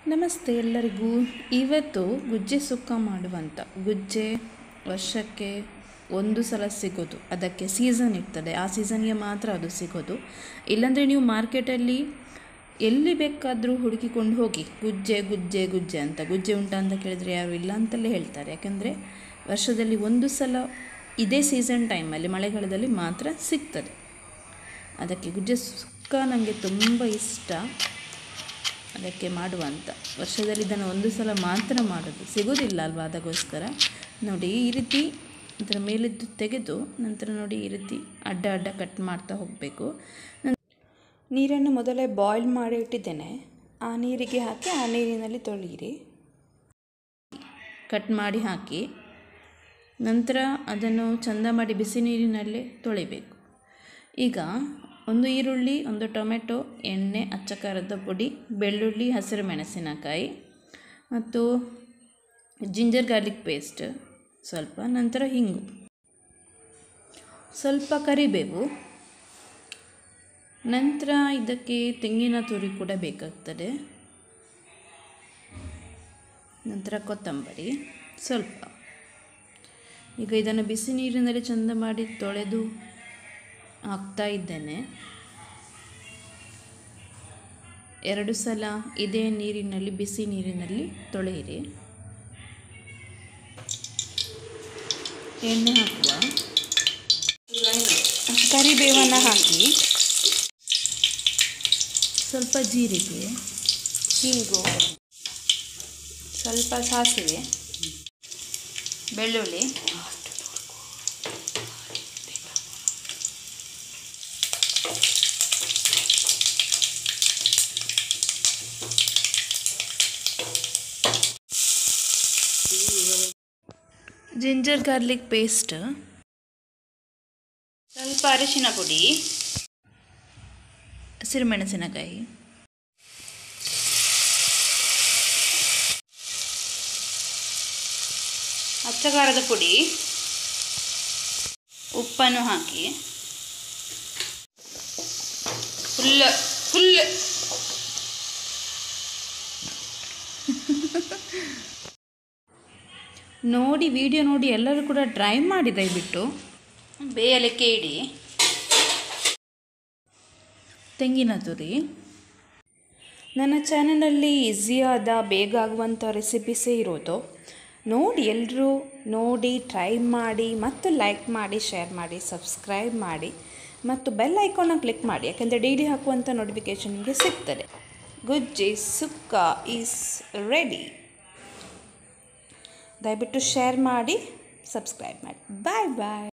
ನಮಸ್ತೆ ಎಲ್ಲರಿಗೂ ಇವತ್ತು ಗುಜ್ಜೆ ಸುಕ್ಕ ಮಾಡುವಂಥ ಗುಜ್ಜೆ ವರ್ಷಕ್ಕೆ ಒಂದು ಸಲ ಸಿಗೋದು ಅದಕ್ಕೆ ಸೀಸನ್ ಇರ್ತದೆ ಆ ಸೀಸನ್ಗೆ ಮಾತ್ರ ಅದು ಸಿಗೋದು ಇಲ್ಲಾಂದರೆ ನೀವು ಮಾರ್ಕೆಟಲ್ಲಿ ಎಲ್ಲಿ ಬೇಕಾದರೂ ಹುಡುಕಿಕೊಂಡು ಹೋಗಿ ಗುಜ್ಜೆ ಗುಜ್ಜೆ ಗುಜ್ಜೆ ಅಂತ ಗುಜ್ಜೆ ಉಂಟಾ ಅಂತ ಕೇಳಿದರೆ ಯಾರು ಇಲ್ಲ ಅಂತಲೇ ಹೇಳ್ತಾರೆ ಯಾಕಂದರೆ ವರ್ಷದಲ್ಲಿ ಒಂದು ಸಲ ಇದೇ ಸೀಸನ್ ಟೈಮಲ್ಲಿ ಮಳೆಗಾಲದಲ್ಲಿ ಮಾತ್ರ ಸಿಗ್ತದೆ ಅದಕ್ಕೆ ಗುಜ್ಜೆ ಸುಕ್ಕ ನನಗೆ ತುಂಬ ಇಷ್ಟ ಅದಕ್ಕೆ ಮಾಡುವಂಥ ವರ್ಷದಲ್ಲಿ ಇದನ್ನು ಒಂದು ಸಲ ಮಾತ್ರ ಮಾಡೋದು ಸಿಗೋದಿಲ್ಲ ಅಲ್ವಾ ಅದಕ್ಕೋಸ್ಕರ ನೋಡಿ ಈ ರೀತಿ ಅದರ ಮೇಲಿದ್ದು ತೆಗೆದು ನಂತರ ನೋಡಿ ಈ ರೀತಿ ಅಡ್ಡ ಅಡ್ಡ ಕಟ್ ಮಾಡ್ತಾ ಹೋಗಬೇಕು ನೀರನ್ನು ಮೊದಲೇ ಬಾಯ್ಲ್ ಮಾಡಿ ಇಟ್ಟಿದ್ದೇನೆ ಆ ನೀರಿಗೆ ಹಾಕಿ ಆ ನೀರಿನಲ್ಲಿ ತೊಳೆಯಿರಿ ಕಟ್ ಮಾಡಿ ಹಾಕಿ ನಂತರ ಅದನ್ನು ಚಂದ ಮಾಡಿ ಬಿಸಿ ನೀರಿನಲ್ಲೇ ತೊಳಿಬೇಕು ಈಗ ಒಂದು ಈರುಳ್ಳಿ ಒಂದು ಟೊಮೆಟೊ ಎಣ್ಣೆ ಅಚ್ಚ ಖಾರದ ಪುಡಿ ಬೆಳ್ಳುಳ್ಳಿ ಹಸಿರು ಮೆಣಸಿನಕಾಯಿ ಮತ್ತು ಜಿಂಜರ್ ಗಾರ್ಲಿಕ್ ಪೇಸ್ಟ್ ಸ್ವಲ್ಪ ನಂತರ ಹಿಂಗು ಸ್ವಲ್ಪ ಕರಿಬೇವು ನಂತರ ಇದಕ್ಕೆ ತೆಂಗಿನ ತುರಿ ಕೂಡ ಬೇಕಾಗ್ತದೆ ನಂತರ ಕೊತ್ತಂಬರಿ ಸ್ವಲ್ಪ ಈಗ ಇದನ್ನು ಬಿಸಿ ನೀರಿನಲ್ಲಿ ಚಂದ ಮಾಡಿ ತೊಳೆದು ಹಾಕ್ತಾ ಇದ್ದೇನೆ ಎರಡು ಸಲ ಇದೇ ನೀರಿನಲ್ಲಿ ಬಿಸಿ ನೀರಿನಲ್ಲಿ ತೊಳೆಯಿರಿ ಎಣ್ಣೆ ಹಾಕುವ ಕರಿಬೇವನ್ನು ಹಾಕಿ ಸ್ವಲ್ಪ ಜೀರಿಗೆ ಹಿಂಗು ಸ್ವಲ್ಪ ಸಾಸಿವೆ ಬೆಳ್ಳುಳ್ಳಿ ಜಿಂಜರ್ ಗಾರ್ಲಿಕ್ ಪೇಸ್ಟ್ ಸ್ವಲ್ಪ ಅರಿಶಿನ ಪುಡಿ ಹಸಿರು ಮೆಣಸಿನಕಾಯಿ ಅಚ್ಚಗಾರದ ಪುಡಿ ಉಪ್ಪನ್ನು ಹಾಕಿ ಫುಲ್ ಫುಲ್ ನೋಡಿ ವಿಡಿಯೋ ನೋಡಿ ಎಲ್ಲರೂ ಕೂಡ ಟ್ರೈ ಮಾಡಿ ದಯವಿಟ್ಟು ಬೇಯಲಿಕ್ಕೆ ಇಡಿ ತೆಂಗಿನ ತುರಿ ನನ್ನ ಚಾನಲಲ್ಲಿ ಈಸಿಯಾದ ಬೇಗ ಆಗುವಂಥ ರೆಸಿಪೀಸೇ ಇರೋದು ನೋಡಿ ಎಲ್ಲರೂ ನೋಡಿ ಟ್ರೈ ಮಾಡಿ ಮತ್ತು ಲೈಕ್ ಮಾಡಿ ಶೇರ್ ಮಾಡಿ ಸಬ್ಸ್ಕ್ರೈಬ್ ಮಾಡಿ ಮತ್ತು ಬೆಲ್ ಐಕಾನ್ನ ಕ್ಲಿಕ್ ಮಾಡಿ ಯಾಕೆಂದರೆ ಡೈಲಿ ಹಾಕುವಂಥ ನೋಟಿಫಿಕೇಷನ್ ನಿಮಗೆ ಸಿಗ್ತದೆ ಗುಜ್ಜಿ ಸುಕ್ಕ ಈಸ್ ರೆಡಿ ದಯವಿಟ್ಟು ಶೇರ್ ಮಾಡಿ ಸಬ್ಸ್ಕ್ರೈಬ್ ಮಾಡಿ ಬಾಯ್ ಬಾಯ್